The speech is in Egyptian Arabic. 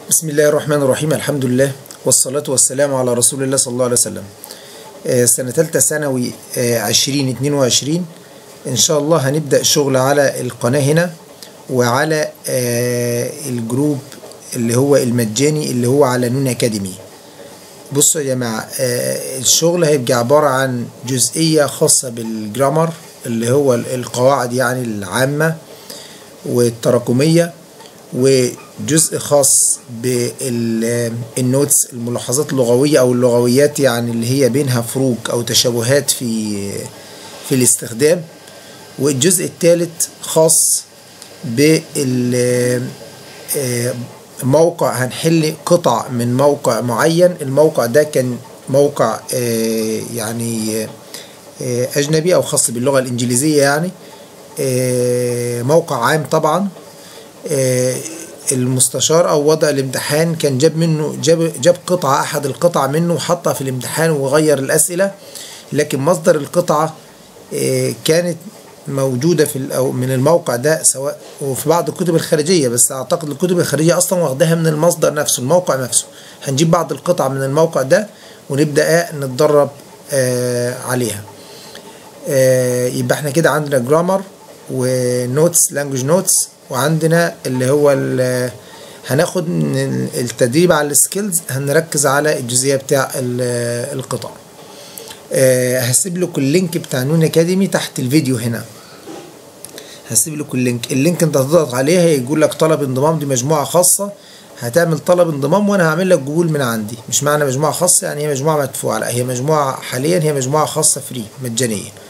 بسم الله الرحمن الرحيم الحمد لله والصلاة والسلام على رسول الله صلى الله عليه وسلم آه، سنة تالتة ثانوي عشرين اتنين وعشرين إن شاء الله هنبدأ الشغل على القناة هنا وعلى آه، الجروب اللي هو المجاني اللي هو على نون أكاديمي بصوا يا جماعة آه، الشغل هيبقى عبارة عن جزئية خاصة بالجرامر اللي هو القواعد يعني العامة والتراكمية وجزء خاص بالنوتس الملاحظات اللغوية أو اللغويات يعني اللي هي بينها فروق أو تشابهات في في الاستخدام والجزء الثالث خاص بال موقع هنحل قطع من موقع معين الموقع ده كان موقع يعني أجنبي أو خاص باللغة الإنجليزية يعني موقع عام طبعا المستشار او وضع الامتحان كان جاب منه جاب جاب قطعه احد القطع منه وحطها في الامتحان وغير الاسئله لكن مصدر القطعه كانت موجوده في او من الموقع ده سواء وفي بعض الكتب الخارجيه بس اعتقد الكتب الخارجيه اصلا واخداها من المصدر نفسه الموقع نفسه هنجيب بعض القطع من الموقع ده ونبدا نتدرب عليها يبقى احنا كده عندنا جرامر ونوتس لانجوج نوتس وعندنا اللي هو هناخد من التدريب على السكيلز هنركز على الجزئيه بتاع القطع أه هسيب لكم اللينك بتاع نون اكاديمي تحت الفيديو هنا هسيب لكم اللينك اللينك انت هتضغط عليه هيقول لك طلب انضمام دي مجموعه خاصه هتعمل طلب انضمام وانا هعمل لك قبول من عندي مش معنى مجموعه خاصه يعني هي مجموعه مدفوعه لا هي مجموعه حاليا هي مجموعه خاصه فري مجانيه